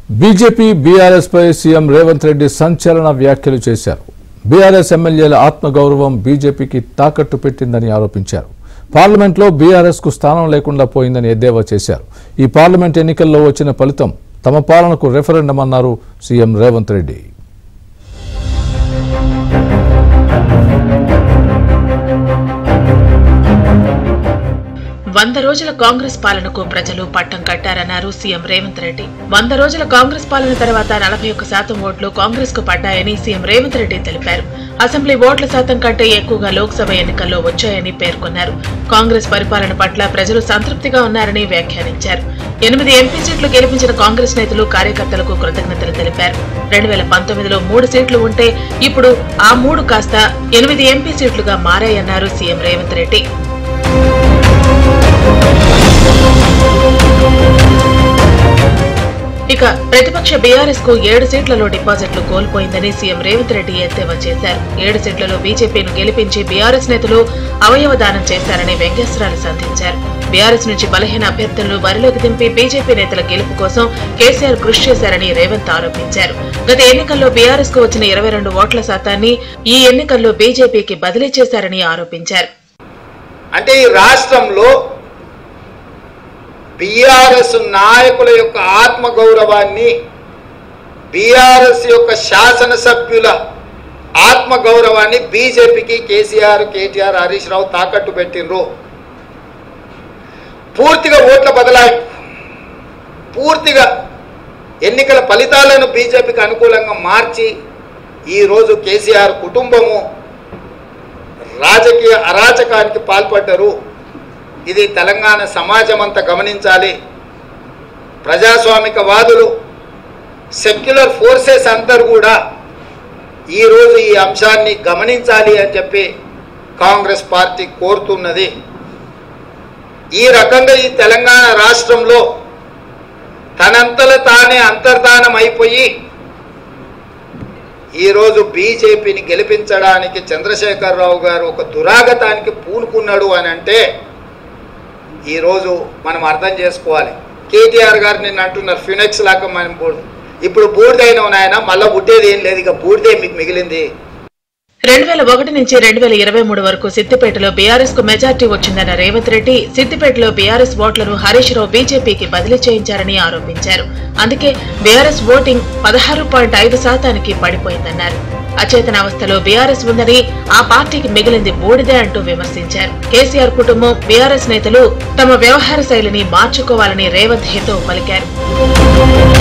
BJP BRS పై CM Revanth Reddy సంచలన వ్యాఖ్యలు చేశారు బీఆర్ఎస్ ఎమ్మెల్యేల ఆత్మగౌరవం బీజేపీకి తాకట్టు పెట్టిందని ఆరోపించారు పార్లమెంట్లో బీఆర్ఎస్ కు స్థానం లేకుండా పోయిందని ఎద్దేవా చేశారు ఈ పార్లమెంట్ ఎన్నికల్లో వచ్చిన ఫలితం తమ పాలనకు రెఫరెండం అన్నారు సీఎం రేవంత్ రెడ్డి వంద రోజుల కాంగ్రెస్ పాలనకు ప్రజలు పట్టం కట్టారన్నారు సీఎం రేవంత్ రెడ్డి వంద రోజుల కాంగ్రెస్ పాలన తర్వాత నలభై ఒక్క శాతం ఓట్లు కాంగ్రెస్ కు పడ్డాయని సీఎం రేవంత్ రెడ్డి తెలిపారు అసెంబ్లీ ఓట్ల శాతం కంటే ఎక్కువగా లోక్సభ ఎన్నికల్లో వచ్చాయని పేర్కొన్నారు కాంగ్రెస్ పరిపాలన పట్ల ప్రజలు సంతృప్తిగా ఉన్నారని వ్యాఖ్యానించారు ఎనిమిది ఎంపీ సీట్లు గెలిపించిన కాంగ్రెస్ నేతలు కార్యకర్తలకు కృతజ్ఞతలు తెలిపారు రెండు వేల పంతొమ్మిదిలో మూడు సీట్లు ఉంటే ఇప్పుడు ఆ మూడు కాస్త ఎనిమిది ఎంపీ సీట్లుగా మారాయన్నారు సీఎం రేవంత్ రెడ్డి ఇక ప్రతిపక్ష బీఆర్ఎస్ కు ఏడు సీట్లలో డిపాజిట్లు కోల్పోయిందని సీఎం రేవంత్ రెడ్డి ఎద్దేవా చేశారు ఏడు సీట్లలో బీజేపీను గెలిపించి బీఆర్ఎస్ నేతలు అవయవ దానం చేశారని వ్యంగ్యాస్త్రాలు సంధించారు బీఆర్ఎస్ నుంచి బలహీన అభ్యర్థులను బరిలోకి దింపి బీజేపీ నేతల గెలుపు కోసం కేసీఆర్ కృషి చేశారని రేవంత్ ఆరోపించారు గత ఎన్నికల్లో బీఆర్ఎస్ కు వచ్చిన ఇరవై రెండు ఓట్ల శాతాన్ని ఈ ఎన్నికల్లో బీజేపీకి బదిలీ చేశారని ఆరోపించారు అంటే ఈ రాష్ట్రంలో బీఆర్ఎస్ నాయకుల యొక్క ఆత్మగౌరవాన్ని బీఆర్ఎస్ యొక్క శాసనసభ్యుల ఆత్మగౌరవాన్ని బీజేపీకి కేసీఆర్ కేటీఆర్ హరీష్ రావు తాకట్టు పెట్టినరు పూర్తిగా ఓట్ల బదలాయింపు పూర్తిగా ఎన్నికల ఫలితాలను బీజేపీకి అనుకూలంగా మార్చి ఈరోజు కేసీఆర్ కుటుంబము రాజకీయ అరాచకానికి పాల్పడ్డరు ఇది తెలంగాణ సమాజం అంతా గమనించాలి ప్రజాస్వామిక వాదులు సెక్యులర్ ఫోర్సెస్ అందరూ కూడా ఈరోజు ఈ అంశాన్ని గమనించాలి అని చెప్పి కాంగ్రెస్ పార్టీ కోరుతున్నది ఈ రకంగా ఈ తెలంగాణ రాష్ట్రంలో తనంతల తానే అంతర్ధానం అయిపోయి ఈరోజు బీజేపీని గెలిపించడానికి చంద్రశేఖరరావు గారు ఒక దురాగతానికి పూనుకున్నాడు అని అంటే ఈరోజు మనం అర్థం చేసుకోవాలి కేటీఆర్ గారు నిన్న అంటున్నారు ఫినెక్స్ లాగా మనం బూడిద ఇప్పుడు బూడిదైన నాయన మళ్ళీ పుట్టేది ఏం లేదు ఇక బూడిదే మీకు మిగిలింది రెండు వేల ఒకటి నుంచి రెండు వేల ఇరవై మూడు వరకు సిద్దిపేటలో బీఆర్ఎస్ కు మెజార్టీ వచ్చిందన్న రేవంత్ రెడ్డి సిద్దిపేటలో బీఆర్ఎస్ ఓట్లను హరీష్ రావు బీజేపీకి బదిలీ చేయించారని ఆరోపించారు అందుకే బీఆర్ఎస్ ఓటింగ్ పదహారు పాయింట్ ఐదు శాతానికి పడిపోయిందన్నారు అచేతనావస్థలో బీఆర్ఎస్ ఉందని ఆ పార్టీకి మిగిలింది బూడిదే అంటూ విమర్శించారు కేసీఆర్ కుటుంబం బీఆర్ఎస్ నేతలు తమ వ్యవహార శైలిని మార్చుకోవాలని రేవంత్ హితో పలికారు